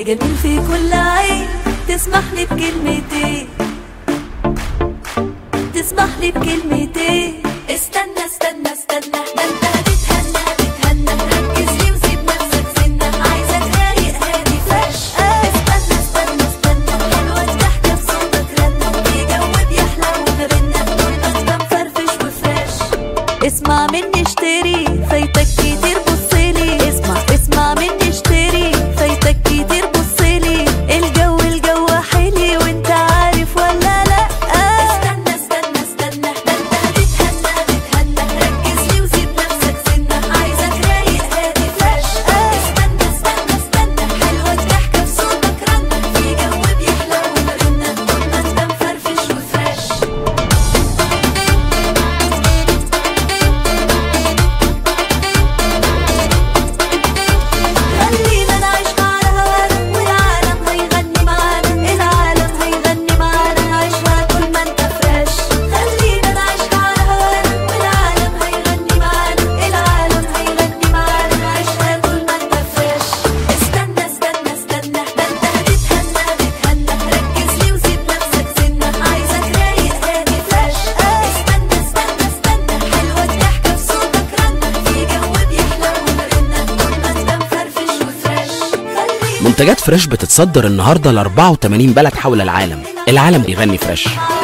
يا جميل في كل عين تسمح لي بكلمتين تسمح لي بكلمتين استنى استنى استنى ده انت هتتهنى هتتهنى ركز لي وسيب نفسك سنة عايزك رايق هادي فريش استنى استنى استنى حلوة الضحكة في صوتك رنة في جو بيحلى وبرنة طول ما انت مفرفش وفريش اسمع مني اشتري فايتك كتير بصلي اسمع اسمع مني اشتري فايتك كتير بصلي الجو الجو حلي وانت عارف ولا لا استنى استنى استنى ده انت هتتهنى هتتهنى ركز لي وسيب نفسك سنة عايزك رايق هادي فريش استنى استنى استنى حلوة الضحكة في صوتك رنة في جو بيحلى وبرنة طول ما انت مفرفش وفريش خلينا نعيش مع الهوانا والعالم هيغني معانا العالم هيغني معانا نعيشها طول ما انت فريش خلينا نعيش مع الهوانا والعالم هيغني معانا العالم هيغني معانا نعيشها طول ما انت فريش استنى استنى استنى ده انت هتتهنى هتتهنى ركز لي وسيب نفسك سنة عايزك رايق هادي فريش استنى استنى استنى حلوة الضحكة في صوتك رنة في جو بيحلى ومرنة طول ما انت مفرفش وفريش خلينا منتجات فريش بتتصدر النهارده ل 84 بلد حول العالم العالم بيغني فريش